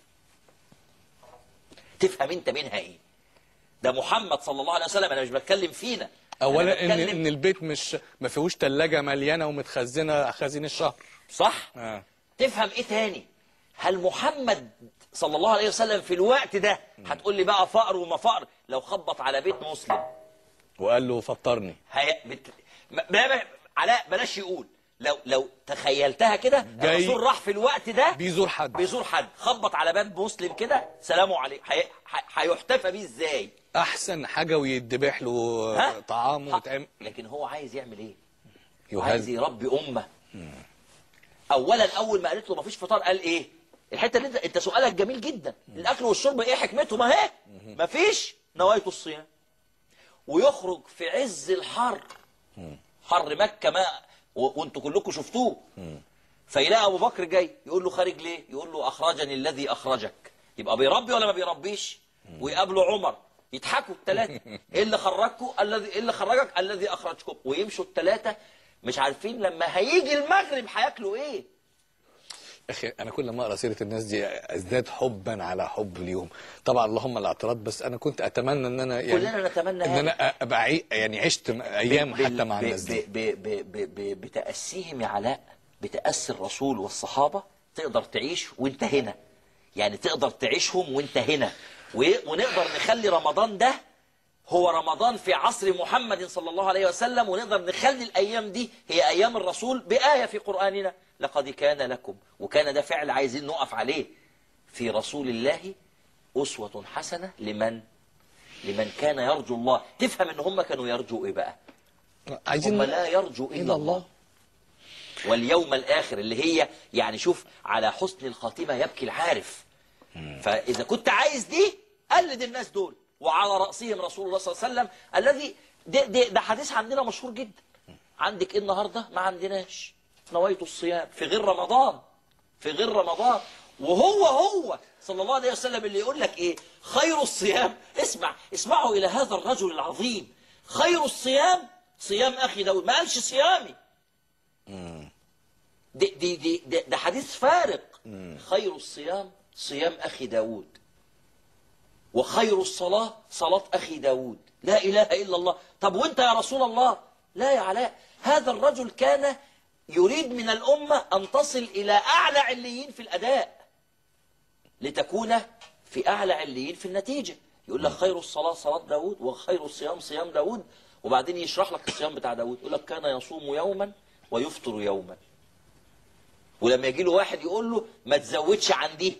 تفهم انت منها ايه ده محمد صلى الله عليه وسلم انا مش بتكلم فينا أنا اولا ان بتكلم- ان البيت مش ما فيهوش ثلاجه مليانه ومتخزنه خزين الشهر صح آه. تفهم ايه تاني هل محمد صلى الله عليه وسلم في الوقت ده هتقول لي بقى فقر وما فقر لو خبط على بيت مسلم وقال له فطرني هي... بت... ما... ما... علاء بلاش يقول لو لو تخيلتها كده جاي- الرسول راح في الوقت ده بيزور حد بيزور حد خبط على باب مسلم كده سلام عليكم هي... هي- هيحتفى بيه ازاي احسن حاجه ويدبح له ها؟ طعام ها؟ ويتعمل لكن هو عايز يعمل ايه عايز يهز يربي امه اولا اول ما قالت له مفيش فطار قال ايه الحته اللي انت انت سؤالك جميل جدا الاكل والشرب ايه حكمته ما هي مفيش نوايا الصيام ويخرج في عز الحر حر مكه ما و- وانتوا كلكم شفتوه فيلاقي ابو بكر جاي يقول له خارج ليه يقول له اخرجني الذي اخرجك يبقى بيربي ولا ما بيربيش ويقابله عمر يضحكوا الثلاثه ايه اللي خرجكم الذي ايه اللي خرجك الذي اخرجكم ويمشوا الثلاثه مش عارفين لما هيجي المغرب هياكلوا ايه اخي انا كل ما اقرا سيره الناس دي ازداد حبا على حب ليهم طبعا اللهم الاعتراض بس انا كنت اتمنى ان انا يعني كلنا نتمنى ان هذا. انا ابقى عي... يعني عشت م- ايام بال- حتى مع ب- الناس دي ب- ب- ب- ب- ب- بتأسيهم يا علاء بتأسي الرسول والصحابة تقدر تعيش وانت هنا يعني تقدر تعيشهم وانت هنا و- ونقدر نخلي رمضان ده هو رمضان في عصر محمد صلى الله عليه وسلم ونقدر نخلي الأيام دي هي أيام الرسول بآية في قرآننا لقد كان لكم وكان ده فعل عايزين نقف عليه في رسول الله أسوة حسنة لمن لمن كان يرجو الله تفهم ان هم كانوا يرجوا ايه بقى عايزين هم لا يرجو إلا إلا الله الله واليوم الآخر اللي هي يعني شوف على حسن الخاتمة يبكي العارف فإذا كنت عايز دي قلد الناس دول وعلى رأسهم رسول الله صلى الله عليه وسلم الذي ده, ده, ده حديث عندنا مشهور جدا عندك إيه النهاردة ما عندناش نويت الصيام في غير رمضان في غير رمضان وهو هو صلى الله عليه وسلم اللي يقول لك ايه خير الصيام اسمع اسمعوا الى هذا الرجل العظيم خير الصيام صيام اخي داود ما قالش صيامي دي دي دي ده, ده حديث فارق خير الصيام صيام اخي داود وخير الصلاة صلاة أخي داود لا إله إلا الله طب وانت يا رسول الله لا يا علاء هذا الرجل كان يريد من الأمة أن تصل إلى أعلى عليين في الأداء لتكون في أعلى عليين في النتيجة يقول لك خير الصلاة صلاة داود وخير الصيام صيام داود وبعدين يشرح لك الصيام بتاع داود يقول لك كان يصوم يوما ويفطر يوما ولما يجي له واحد يقول له ما تزودش عن دي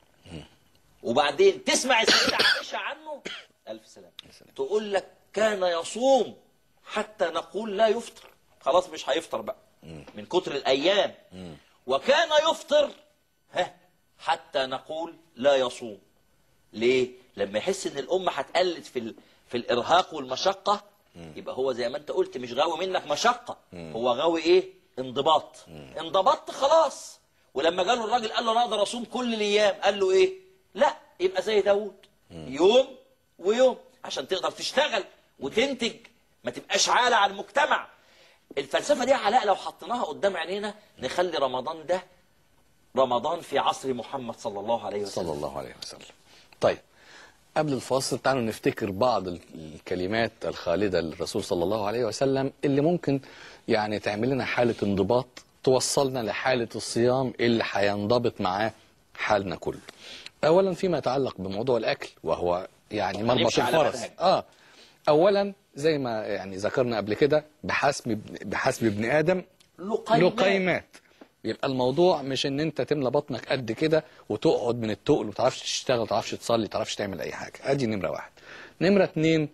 وبعدين تسمع السيدة عائشة عنه ألف سلام تقول لك كان يصوم حتى نقول لا يفطر خلاص مش هيفطر بقى من كتر الأيام وكان يفطر ها حتى نقول لا يصوم ليه؟ لما يحس ان الأمة هتقلد في ال... في الإرهاق والمشقة يبقى هو زي ما انت قلت مش غاوي منك مشقة هو غاوي ايه؟ انضباط انضبطت خلاص ولما جاله الراجل قال له انا اقدر اصوم كل الايام قال له ايه؟ لا يبقى زي داوود يوم ويوم عشان تقدر تشتغل وتنتج ما تبقاش عالة على المجتمع الفلسفة دي علاء لو حطيناها قدام عينينا نخلي رمضان ده رمضان في عصر محمد صلى الله عليه وسلم صلى الله عليه وسلم طيب قبل الفاصل تعالوا نفتكر بعض ال- الكلمات الخالدة للرسول صلى الله عليه وسلم اللي ممكن يعني تعمل لنا حالة انضباط توصلنا لحالة الصيام اللي هينضبط معاه حالنا كله أولا فيما يتعلق بموضوع الأكل وهو يعني مربط هنمشي على الفرس منهج. آه أولا زي ما يعني ذكرنا قبل كده بحسب بحسب ابن آدم لقيمات. لقيمات يبقى الموضوع مش ان انت تملى بطنك قد كده وتقعد من التقل وما تعرفش تشتغل ما تعرفش تصلي ما تعرفش تعمل اي حاجه ادي نمره واحد نمره اتنين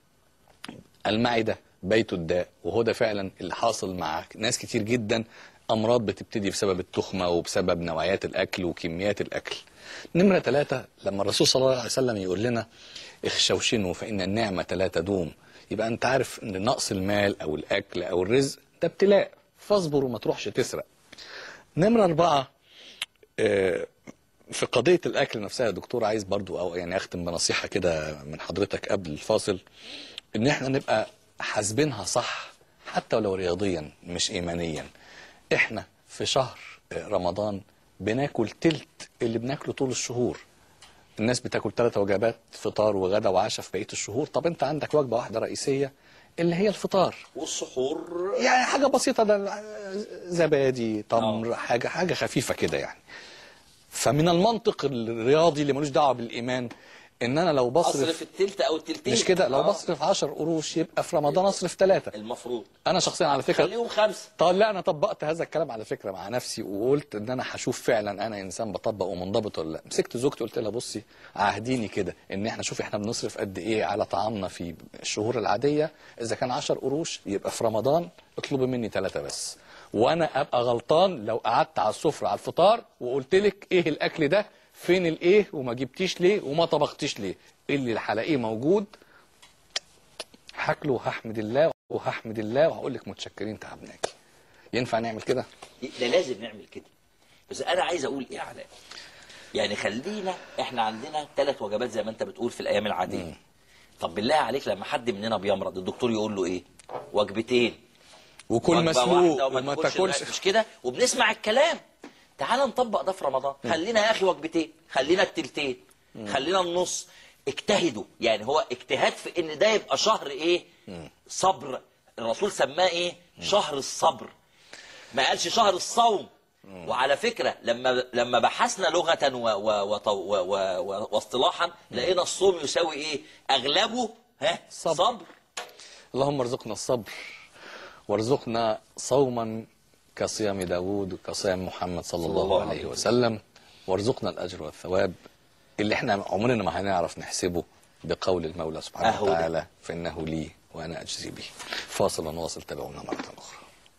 المعده بيت الداء وهو ده فعلا اللي حاصل مع ناس كتير جدا امراض بتبتدي بسبب التخمه وبسبب نوعيات الاكل وكميات الاكل نمره ثلاثة لما الرسول صلى الله عليه وسلم يقول لنا اخشوشنوا فان النعمه لا تدوم يبقى انت عارف ان نقص المال او الاكل او الرزق ده ابتلاء فاصبر وما تروحش تسرق نمرة أربعة آه، في قضية الأكل نفسها يا دكتور عايز برضو أو يعني أختم بنصيحة كده من حضرتك قبل الفاصل إن إحنا نبقى حاسبينها صح حتى ولو رياضيا مش إيمانيا إحنا في شهر آه، رمضان بناكل تلت اللي بناكله طول الشهور الناس بتاكل ثلاث وجبات فطار وغدا وعشاء في بقية الشهور طب أنت عندك وجبة واحدة رئيسية اللي هي الفطار والسحور يعني حاجة بسيطة ده زبادي تمر حاجة حاجة خفيفة كده يعني فمن المنطق الرياضي اللي ملوش دعوة بالإيمان إن أنا لو اصرف بصرف التلت او التلتين مش كده لو آه، بصرف 10 قروش يبقى في رمضان أصرف ثلاثة المفروض أنا شخصيا على فكرة خليهم خمسة طب لا انا طبقت هذا الكلام على فكره مع نفسي وقلت ان انا هشوف فعلا انا انسان بطبق ومنضبط ولا لا مسكت زوجتي قلت لها بصي عهديني كده ان احنا شوفي احنا بنصرف قد ايه على طعامنا في الشهور العاديه اذا كان 10 قروش يبقى في رمضان اطلبي مني ثلاثه بس وانا ابقى غلطان لو قعدت على السفره على الفطار وقلت لك ايه الاكل ده فين الايه وما جبتيش ليه وما طبختيش ليه اللي هلاقيه موجود هاكله وهحمد الله وهحمد الله وهقول لك متشكرين تعبناكي ينفع نعمل كده ده لازم نعمل كده بس انا عايز اقول ايه علاء يعني خلينا احنا عندنا ثلاث وجبات زي ما انت بتقول في الايام العاديه طب بالله عليك لما حد مننا بيمرض الدكتور يقول له ايه وجبتين وكل وجبة مسلوق واحدة وما تاكلش تاكلش مش كده وبنسمع الكلام تعال نطبق ده في رمضان خلينا يا اخي وجبتين خلينا التلتين خلينا النص اجتهدوا يعني هو اجتهاد في ان ده يبقى شهر ايه صبر الرسول سماه ايه شهر الصبر ما قالش شهر الصوم وعلى فكرة لما لما بحثنا لغة و و و و و و واصطلاحا لقينا الصوم يساوي ايه اغلبه ها صبر. صبر اللهم ارزقنا الصبر وارزقنا صوما كصيام داود وكصيام محمد صلى الله, الله عليه عليه وسلم وارزقنا الأجر والثواب اللي احنا عمرنا ما هنعرف نحسبه بقول المولى سبحانه أهو ده. وتعالى فإنه لي وأنا أجزي به فاصل ونواصل تابعونا مرة أخرى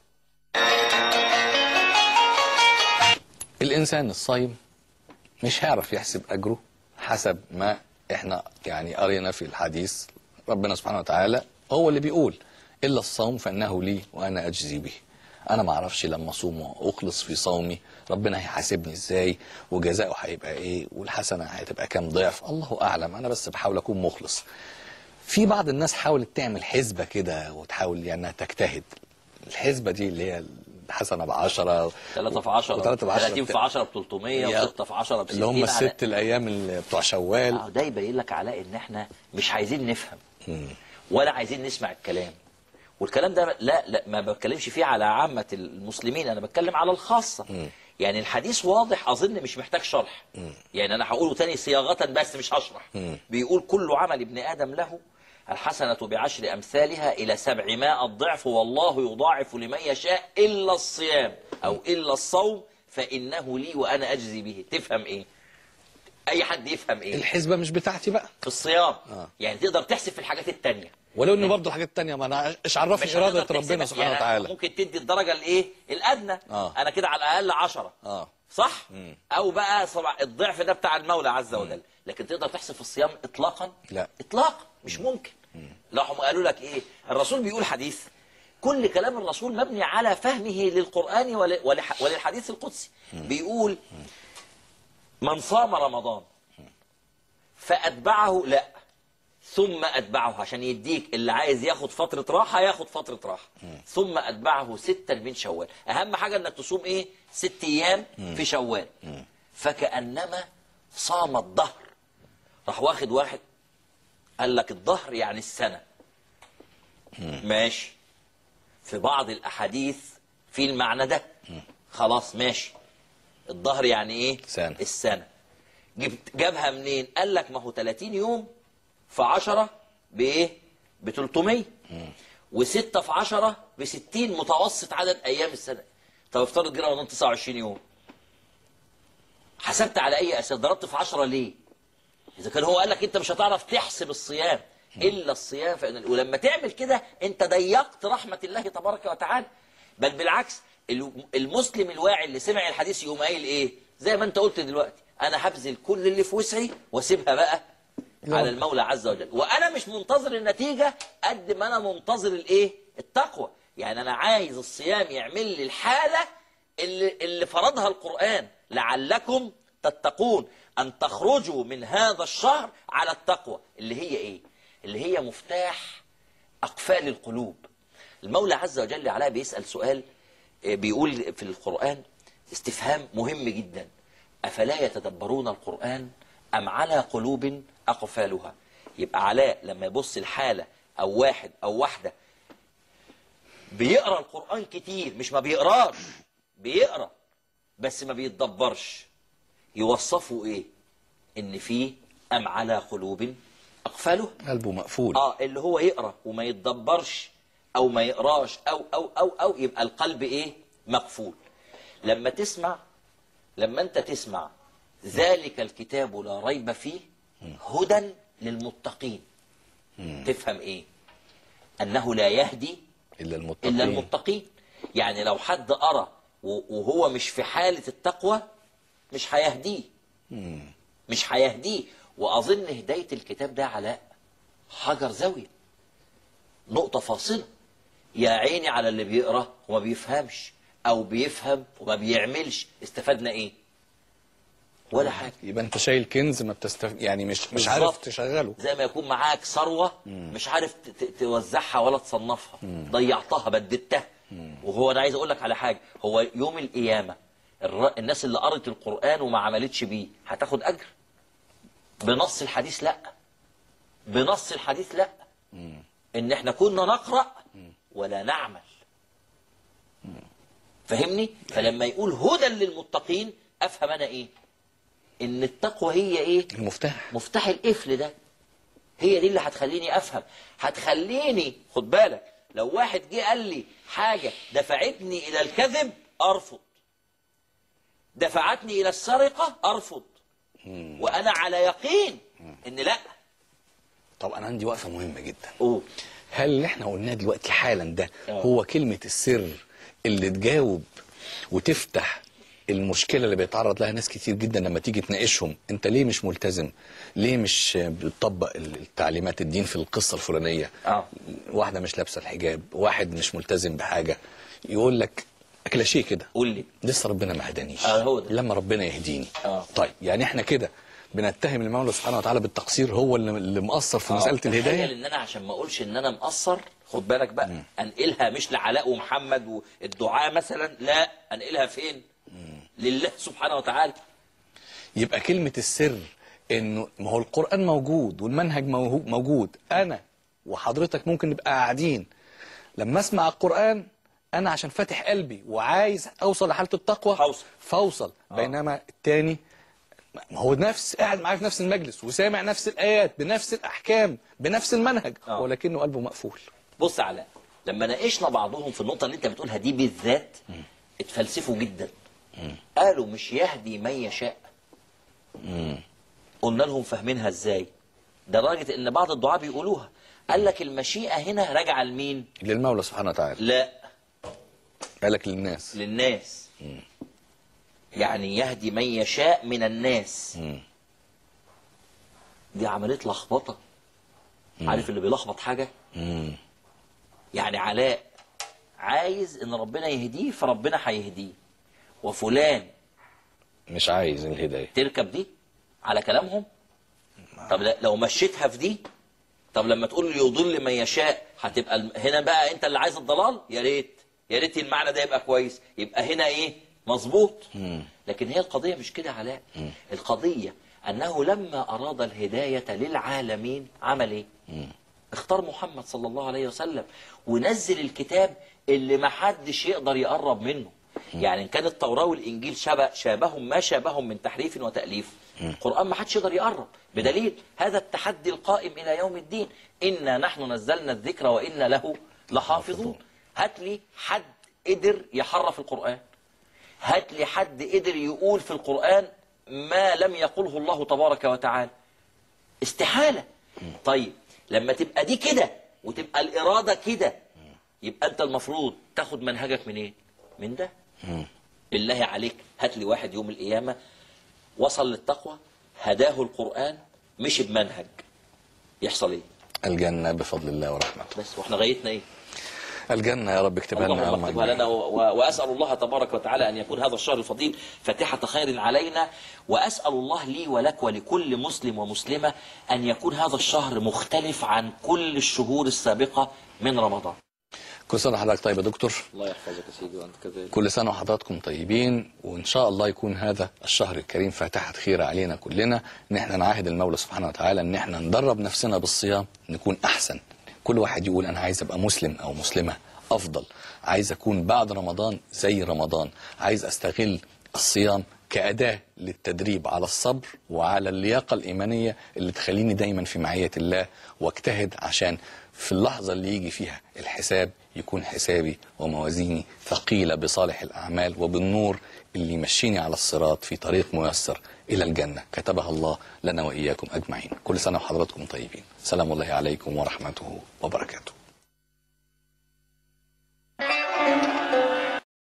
الإنسان الصايم مش هيعرف يحسب أجره حسب ما احنا يعني قرينا في الحديث ربنا سبحانه وتعالى هو اللي بيقول إلا الصوم فإنه لي وأنا أجزي به أنا ما أعرفش لما أصوم وأخلص في صومي ربنا هيحاسبني إزاي وجزاؤه هيبقى إيه والحسنة هتبقى كام ضعف الله أعلم أنا بس بحاول أكون مخلص في بعض الناس حاولت تعمل حسبة كده وتحاول يعني انها تجتهد الحسبة دي اللي هي الحسنة بعشرة 3 في 10 وثلاثة بعشرة 30 في 10 ب 300 يا- و6 في 10 ب 60 اللي هم على- الست الأيام اللي بتوع شوال اه ده يبين لك علاء ان احنا مش عايزين نفهم ولا عايزين نسمع الكلام والكلام ده لا لا ما بتكلمش فيه على عامة المسلمين انا بتكلم على الخاصة يعني الحديث واضح اظن مش محتاج شرح يعني انا هقوله تاني صياغة بس مش هشرح بيقول كل عمل ابن ادم له الحسنة بعشر أمثالها إلى سبعمائة ضعف والله يضاعف لمن يشاء إلا الصيام أو إلا الصوم فإنه لي وأنا أجزي به تفهم إيه أي حد يفهم إيه الحسبة مش بتاعتي بقى في الصيام آه. يعني تقدر تحسب في الحاجات التانية ولو ان برضه الحاجات التانية ما انا ايش عرفني مش إرادة هتقدر ربنا تحسبها. سبحانه يعني وتعالى ممكن تدي الدرجة الايه الادنى آه. انا كده على الاقل عشرة اه صح او بقى صبع الضعف ده بتاع المولى عز وجل لكن تقدر تحسب في الصيام اطلاقا لا. اطلاقا مش ممكن لو هم قالوا لك ايه الرسول بيقول حديث كل كلام الرسول مبني على فهمه للقرآن ول- ولح- وللحديث القدسي بيقول من صام رمضان فأتبعه لا ثم أتبعه عشان يديك اللي عايز ياخد فترة راحة ياخد فترة راحة ثم أتبعه ستا من شوال أهم حاجة أنك تصوم إيه ست أيام في شوال فكأنما صام الظهر راح واخد واحد قال لك الظهر يعني السنة ماشي في بعض الأحاديث في المعنى ده خلاص ماشي الظهر يعني إيه سنة. السنة جبت جابها منين قال لك ما هو 30 يوم في 10 بايه ب 300 و6 في 10 ب 60 متوسط عدد ايام السنه طب افترض جه رمضان 29 يوم حسبت على اي اساس ضربت في 10 ليه اذا كان هو قال لك انت مش هتعرف تحسب الصيام الا الصيام فإن ولما تعمل كده انت ضيقت رحمه الله تبارك وتعالى بل بالعكس ال- المسلم الواعي اللي سمع الحديث يقوم قايل ايه زي ما انت قلت دلوقتي انا هبذل كل اللي في وسعي واسيبها بقى على المولى عز وجل وانا مش منتظر النتيجه قد ما انا منتظر الايه التقوى يعني انا عايز الصيام يعمل لي الحاله اللي, اللي فرضها القران لعلكم تتقون ان تخرجوا من هذا الشهر على التقوى اللي هي ايه اللي هي مفتاح اقفال القلوب المولى عز وجل على بيسال سؤال آه، بيقول في القران استفهام مهم جدا افلا يتدبرون القران ام على قلوب اقفالها يبقى علاء لما يبص الحاله او واحد او واحده بيقرا القران كتير مش ما بيقراش بيقرا بس ما بيتدبرش يوصفوا ايه ان في ام على قلوب اقفالها قلبه مقفول اه اللي هو يقرا وما يتدبرش او ما يقراش او او او او يبقى القلب ايه مقفول لما تسمع لما انت تسمع ذلك الكتاب لا ريب فيه هدى للمتقين تفهم ايه انه لا يهدي إلا المتقين الا المتقين يعني لو حد قرا و- وهو مش في حاله التقوى مش هيهديه مش هيهديه واظن هدايه الكتاب ده علاء حجر زاويه نقطه فاصله يا عيني على اللي بيقرا وما بيفهمش او بيفهم وما بيعملش استفدنا ايه ولا حاجه يبقى انت شايل كنز ما بتستف... يعني مش مش عارف بالظبط. تشغله زي ما يكون معاك ثروة مش عارف ت- ت- توزعها ولا تصنفها ضيعتها بددتها وهو انا عايز اقول لك على حاجة هو يوم القيامة الر... الناس اللي قرت القرآن وما عملتش بيه هتاخد أجر بنص الحديث لا بنص الحديث لا ان احنا كنا نقرأ ولا نعمل فهمني فلما يقول هدى للمتقين افهم انا ايه ان التقوى هي ايه المفتاح مفتاح القفل ده هي دي اللي هتخليني افهم هتخليني خد بالك لو واحد جه قال لي حاجه دفعتني الى الكذب ارفض دفعتني الى السرقه ارفض وانا على يقين ان لا طب انا عندي وقفه مهمه جدا قول هل اللي احنا قلناه دلوقتي حالا ده آه. هو كلمة السر اللي تجاوب وتفتح المشكلة اللي بيتعرض لها ناس كتير جدا لما تيجي تناقشهم انت ليه مش ملتزم ليه مش بتطبق التعليمات الدين في القصة الفلانية اه واحدة مش لابسة الحجاب واحد مش ملتزم بحاجة يقول لك كلاشيه كده قول لي لسه ربنا ما هدانيش آه، هو ده. لما ربنا يهديني آه. طيب يعني احنا كده بنتهم المولى سبحانه وتعالى بالتقصير هو اللي اللي مقصر في مسألة تخيل الهداية ان انا عشان ما اقولش ان انا مقصر خد بالك بقى انقلها مش لعلاء ومحمد والدعاء مثلا لا انقلها فين لله سبحانه وتعالى يبقى كلمة السر انه ما هو القرآن موجود والمنهج موهو- موجود انا وحضرتك ممكن نبقى قاعدين لما اسمع القرآن انا عشان فاتح قلبي وعايز اوصل لحالة التقوى هوصل. فاوصل بينما التاني ما هو نفس قاعد معايا في نفس المجلس وسامع نفس الآيات بنفس الأحكام بنفس المنهج آه. ولكنه قلبه مقفول بص يا علاء لما ناقشنا بعضهم في النقطه اللي انت بتقولها دي بالذات اتفلسفوا جدا قالوا مش يهدي من يشاء قلنا لهم فاهمينها ازاي ده لدرجه ان بعض الدعاء بيقولوها قال لك المشيئه هنا راجعه لمين للمولى سبحانه وتعالى لا قالك للناس للناس يعني يهدي من يشاء من الناس مم. دي عمليه لخبطه عارف اللي بيلخبط حاجه مم. يعني علاء عايز ان ربنا يهديه فربنا هيهديه وفلان مش عايز الهداية تركب دي على كلامهم طب لا- لو مشيتها في دي طب لما تقول لي يضل من يشاء هتبقى الم- هنا بقى انت اللي عايز الضلال يا ريت يا ريت المعنى ده يبقى كويس يبقى هنا ايه مظبوط لكن هي القضيه مش كده يا علاء القضيه انه لما اراد الهدايه للعالمين عمل ايه اختار محمد صلى الله عليه وسلم ونزل الكتاب اللي ما حدش يقدر يقرب منه يعني ان كان التوراة والانجيل شبه شابهم ما شابهم من تحريف وتاليف القران ما حدش يقدر يقرب بدليل هذا التحدي القائم الى يوم الدين انا نحن نزلنا الذكر وانا له لحافظون هات لي حد قدر يحرف القران هات لي حد قدر يقول في القران ما لم يقله الله تبارك وتعالى استحالة طيب لما تبقى دي كده وتبقى الإرادة كده يبقى أنت المفروض تاخد منهجك منين من ده بالله عليك هات لي واحد يوم القيامة وصل للتقوى هداه القرآن مشي بمنهج يحصل ايه الجنة بفضل الله ورحمته بس واحنا غايتنا ايه الجنة يا رب اكتبها لنا يا اللهم رب اكتبها لنا و- و- واسال الله تبارك وتعالى ان يكون هذا الشهر الفضيل فاتحه خير علينا واسال الله لي ولك ولكل مسلم ومسلمه ان يكون هذا الشهر مختلف عن كل الشهور السابقه من رمضان. كل سنة وحضرتك طيب يا دكتور الله يحفظك يا سيدي وانت كذلك. كل سنة وحضراتكم طيبين وإن شاء الله يكون هذا الشهر الكريم فاتحة خير علينا كلنا إن احنا نعاهد المولى سبحانه وتعالى إن احنا ندرب نفسنا بالصيام نكون أحسن كل واحد يقول أنا عايز أبقى مسلم أو مسلمة أفضل عايز أكون بعد رمضان زي رمضان عايز أستغل الصيام كأداة للتدريب على الصبر وعلى اللياقة الإيمانية اللي تخليني دايما في معية الله واجتهد عشان في اللحظة اللي يجي فيها الحساب يكون حسابي وموازيني ثقيلة بصالح الأعمال وبالنور اللي يمشيني على الصراط في طريق ميسر إلى الجنة كتبها الله لنا وإياكم أجمعين كل سنة وحضراتكم طيبين سلام الله عليكم ورحمته وبركاته